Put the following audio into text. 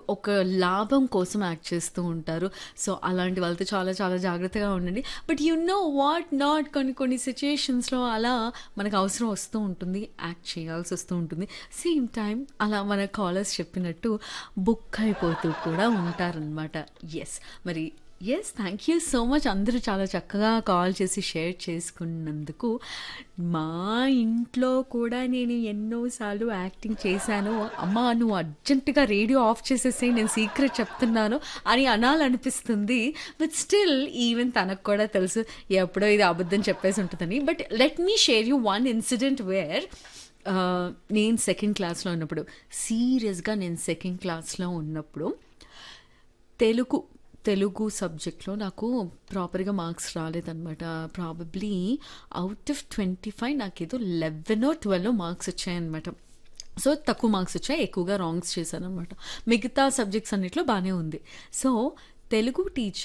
ఒక లాభం కోసం యాక్ట్ చేస్తూ ఉంటారు సో అలాంటి వాళ్ళతో చాలా చాలా జాగ్రత్తగా ఉండండి but you know what not కొన్ని కొన్ని సిచ్యుయేషన్స్లో అలా మనకు అవసరం వస్తూ ఉంటుంది యాక్ట్ చేయాల్సి వస్తూ ఉంటుంది సేమ్ టైం అలా మన కాలర్స్ చెప్పినట్టు బుక్ అయిపోతూ కూడా ఉంటారనమాట ఎస్ మరి yes thank you so much అందరూ చాలా చక్కగా కాల్ చేసి షేర్ చేసుకున్నందుకు మా ఇంట్లో కూడా నేను ఎన్నోసార్లు యాక్టింగ్ చేశాను అమ్మ నువ్వు అర్జెంటుగా రేడియో ఆఫ్ చేసేసి నేను సీక్రెట్ చెప్తున్నాను అని అనాలనిపిస్తుంది బట్ స్టిల్ ఈవెన్ తనకు కూడా తెలుసు ఎప్పుడో ఇది అబద్ధం చెప్పేసి ఉంటుందని but let me share you one incident where నేను సెకండ్ క్లాస్లో ఉన్నప్పుడు సీరియస్గా నేను సెకండ్ క్లాస్లో ఉన్నప్పుడు తెలుగు తెలుగు సబ్జెక్ట్లో నాకు ప్రాపర్గా మార్క్స్ రాలేదనమాట probably out of twenty five నాకేదో లెవెన్ ట్వెల్వ్ మార్క్స్ వచ్చాయన్నమాట సో తక్కువ మార్క్స్ వచ్చాయి ఎక్కువగా రాంగ్స్ చేశాను అనమాట మిగతా సబ్జెక్ట్స్ అన్నిట్లో బాగానే ఉంది సో తెలుగు టీచర్